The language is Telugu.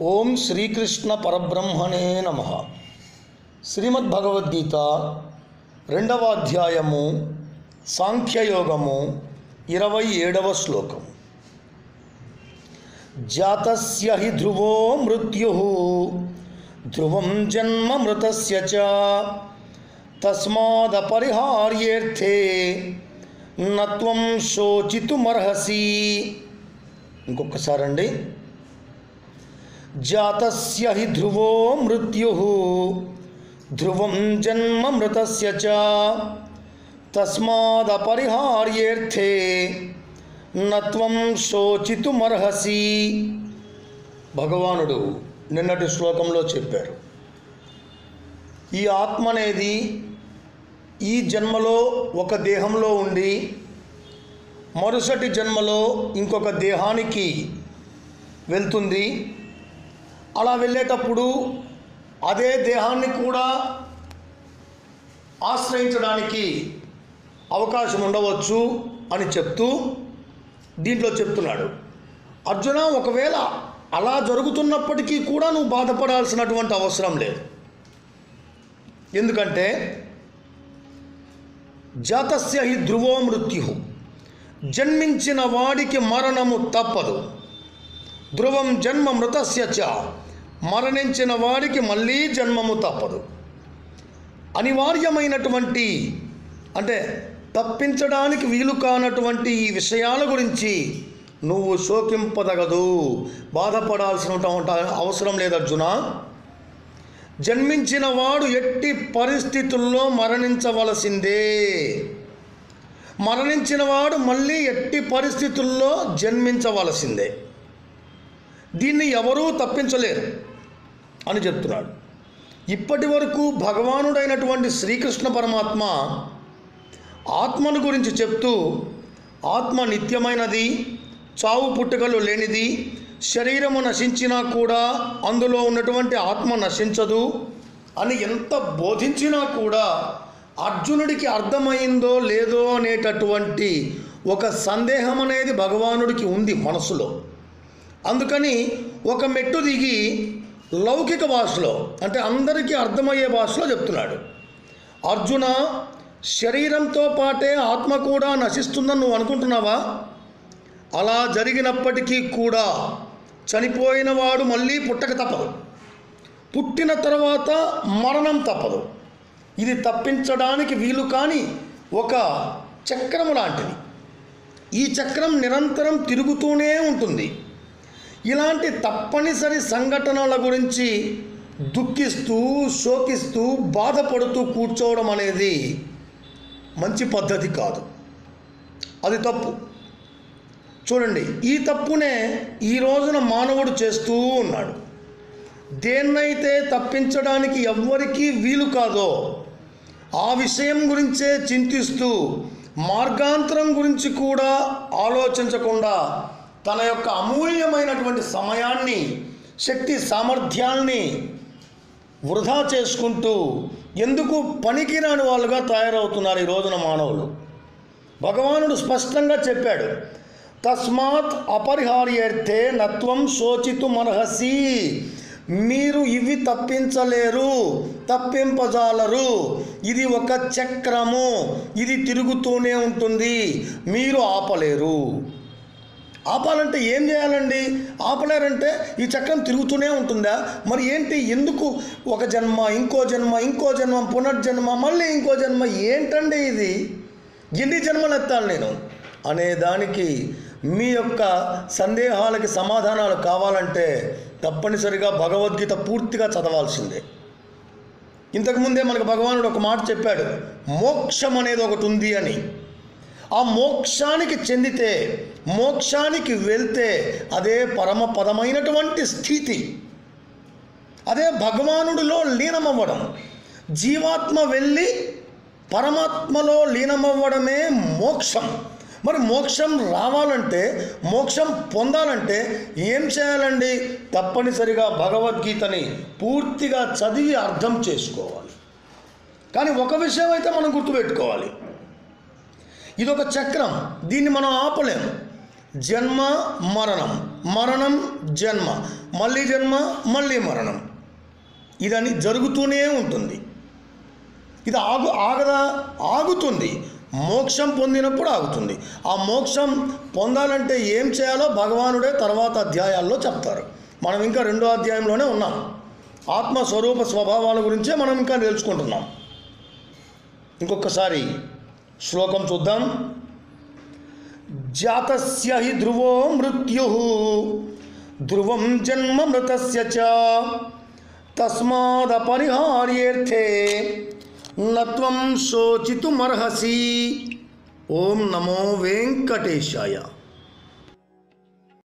ఓం శ్రీకృష్ణ పరబ్రహ్మణే నమ శ్రీమద్భగవద్గీత రెండవ అధ్యాయము సాంఖ్యయోగము ఇరవై ఏడవ శ్లోకం జాతస్య హి ధ్రువో మృత్యు ధ్రువం జన్మ మృతస్య చ తస్మాదపరిహార్యేర్థే నత్వం శోచితుమర్హసి ఇంకొకసారండి జాతస్య హి ధ్రువో మృత్యు ధ్రువం జన్మ మృతస్య చ తస్మాదపరిహార్యేర్థే నత్వం శోచితుమర్హసి భగవానుడు నిన్నటి శ్లోకంలో చెప్పారు ఈ ఆత్మ అనేది ఈ జన్మలో ఒక దేహంలో ఉండి మరుసటి జన్మలో ఇంకొక దేహానికి వెళ్తుంది అలా వెళ్ళేటప్పుడు అదే దేహాన్ని కూడా ఆశ్రయించడానికి అవకాశం ఉండవచ్చు అని చెప్తూ దీంట్లో చెప్తున్నాడు అర్జున ఒకవేళ అలా జరుగుతున్నప్పటికీ కూడా నువ్వు బాధపడాల్సినటువంటి అవసరం లేదు ఎందుకంటే జాతస్య హి ధ్రువో మృత్యు జన్మించిన వాడికి మరణము తప్పదు ధ్రువం జన్మ మృతస్య చ మరణించిన వాడికి మళ్ళీ జన్మము తప్పదు అనివార్యమైనటువంటి అంటే తప్పించడానికి వీలు కానటువంటి ఈ విషయాల గురించి నువ్వు శోకింపదగదు బాధపడాల్సిన అవసరం లేదు అర్జున జన్మించిన వాడు ఎట్టి పరిస్థితుల్లో మరణించవలసిందే మరణించిన వాడు మళ్ళీ ఎట్టి పరిస్థితుల్లో జన్మించవలసిందే దీన్ని ఎవరూ తప్పించలేరు అని చెప్తున్నాడు ఇప్పటి వరకు భగవానుడైనటువంటి శ్రీకృష్ణ పరమాత్మ ఆత్మను గురించి చెప్తూ ఆత్మ నిత్యమైనది చావు పుట్టుకలు లేనిది శరీరము నశించినా కూడా అందులో ఉన్నటువంటి ఆత్మ నశించదు అని ఎంత బోధించినా కూడా అర్జునుడికి అర్థమైందో లేదో అనేటటువంటి ఒక సందేహం అనేది భగవానుడికి ఉంది మనసులో అందుకని ఒక మెట్టు దిగి లౌకిక భాషలో అంటే అందరికీ అర్థమయ్యే భాషలో చెప్తున్నాడు అర్జున శరీరంతో పాటే ఆత్మ కూడా నశిస్తుందని నువ్వు అనుకుంటున్నావా అలా జరిగినప్పటికీ కూడా చనిపోయిన వాడు మళ్ళీ పుట్టక తప్పదు పుట్టిన తర్వాత మరణం తప్పదు ఇది తప్పించడానికి వీలు కాని ఒక చక్రము లాంటిది ఈ చక్రం నిరంతరం తిరుగుతూనే ఉంటుంది ఇలాంటి తప్పనిసరి సంఘటనల గురించి దుఃఖిస్తూ శోకిస్తూ బాధపడుతూ కూర్చోవడం అనేది మంచి పద్ధతి కాదు అది తప్పు చూడండి ఈ తప్పునే ఈ రోజున మానవుడు చేస్తూ ఉన్నాడు దేన్నైతే తప్పించడానికి ఎవ్వరికీ వీలు కాదో ఆ విషయం గురించే చింతిస్తూ మార్గాంతరం గురించి కూడా ఆలోచించకుండా తన యొక్క అమూల్యమైనటువంటి సమయాన్ని శక్తి సామర్థ్యాల్ని వృధా చేసుకుంటూ ఎందుకు పనికిరాని వాళ్ళుగా తయారవుతున్నారు ఈ రోజున మానవులు భగవానుడు స్పష్టంగా చెప్పాడు తస్మాత్ అపరిహార్యర్థే నత్వం శోచితు మర్హసి మీరు ఇవి తప్పించలేరు తప్పింపజాలరు ఇది ఒక చక్రము ఇది తిరుగుతూనే ఉంటుంది మీరు ఆపలేరు ఆపాలంటే ఏం చేయాలండి ఆపలేరంటే ఈ చక్రం తిరుగుతూనే ఉంటుందా మరి ఏంటి ఎందుకు ఒక జన్మ ఇంకో జన్మ ఇంకో జన్మ పునర్జన్మ మళ్ళీ ఇంకో జన్మ ఏంటండి ఇది ఎన్ని జన్మలు ఎత్తాలి నేను అనే దానికి మీ యొక్క సందేహాలకి సమాధానాలు కావాలంటే తప్పనిసరిగా భగవద్గీత పూర్తిగా చదవాల్సిందే ఇంతకుముందే మనకు భగవానుడు ఒక మాట చెప్పాడు మోక్షం అనేది ఒకటి ఉంది అని ఆ మోక్షానికి చెందితే మోక్షానికి వెళ్తే అదే పరమ పదమైనటువంటి స్థితి అదే భగవానుడిలో లీనమవ్వడం జీవాత్మ వెళ్ళి పరమాత్మలో లీనమవ్వడమే మోక్షం మరి మోక్షం రావాలంటే మోక్షం పొందాలంటే ఏం చేయాలండి తప్పనిసరిగా భగవద్గీతని పూర్తిగా చదివి అర్థం చేసుకోవాలి కానీ ఒక విషయం అయితే మనం గుర్తుపెట్టుకోవాలి ఇదొక చక్రం దీన్ని మనం ఆపలేము జన్మ మరణం మరణం జన్మ మళ్ళీ జన్మ మళ్ళీ మరణం ఇదని జరుగుతూనే ఉంటుంది ఇది ఆగు ఆగదా ఆగుతుంది మోక్షం పొందినప్పుడు ఆగుతుంది ఆ మోక్షం పొందాలంటే ఏం చేయాలో భగవానుడే తర్వాత అధ్యాయాల్లో చెప్తారు మనం ఇంకా రెండో అధ్యాయంలోనే ఉన్నాం ఆత్మస్వరూప స్వభావాల గురించే మనం ఇంకా నేర్చుకుంటున్నాం ఇంకొకసారి శ్లోకం చూద్దాం జాతస్య హి ధ్రువో మృత్యు ధ్రువం జన్మ మృతస్య చ తస్మాదపరిహార్యేర్థే నత్వం శోచితుమర్హసి ఓం నమో వెంకటేశాయ